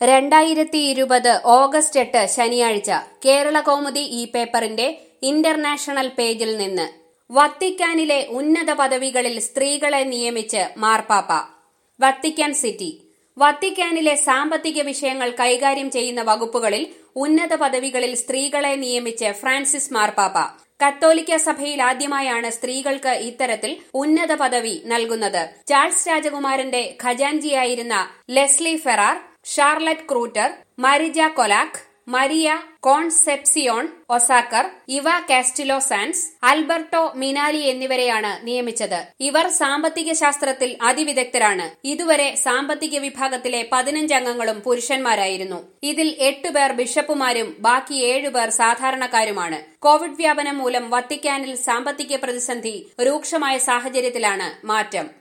രണ്ടായിരത്തി ഇരുപത് ഓഗസ്റ്റ് എട്ട് ശനിയാഴ്ച കേരള കൗമുദി ഈ പേപ്പറിന്റെ ഇന്റർനാഷണൽ പേജിൽ നിന്ന് വത്തിക്കാനിലെ ഉന്നത പദവികളിൽ സ്ത്രീകളെ നിയമിച്ച് മാർപ്പാപ്പ വത്തിക്കാൻ സിറ്റി വത്തിക്കാനിലെ സാമ്പത്തിക വിഷയങ്ങൾ കൈകാര്യം ചെയ്യുന്ന വകുപ്പുകളിൽ ഉന്നത പദവികളിൽ സ്ത്രീകളെ നിയമിച്ച് ഫ്രാൻസിസ് മാർപ്പാപ്പ കത്തോലിക്ക സഭയിൽ ആദ്യമായാണ് സ്ത്രീകൾക്ക് ഇത്തരത്തിൽ ഉന്നത പദവി നൽകുന്നത് ചാൾസ് രാജകുമാരന്റെ ഖജാൻജിയായിരുന്ന Leslie Ferrar Charlotte Kruter Marija Kolak Maria Concepcion Osacar Eva Castillo sans അൽബർട്ടോ മിനാലി എന്നിവരെയാണ് നിയമിച്ചത് ഇവർ സാമ്പത്തിക ശാസ്ത്രത്തിൽ അതിവിദഗ്ധരാണ് ഇതുവരെ സാമ്പത്തിക വിഭാഗത്തിലെ പതിനഞ്ച് അംഗങ്ങളും പുരുഷന്മാരായിരുന്നു ഇതിൽ എട്ടുപേർ ബിഷപ്പുമാരും ബാക്കി ഏഴുപേർ സാധാരണക്കാരുമാണ് കോവിഡ് വ്യാപനം മൂലം വത്തിക്കാനിൽ സാമ്പത്തിക പ്രതിസന്ധി രൂക്ഷമായ സാഹചര്യത്തിലാണ് മാറ്റം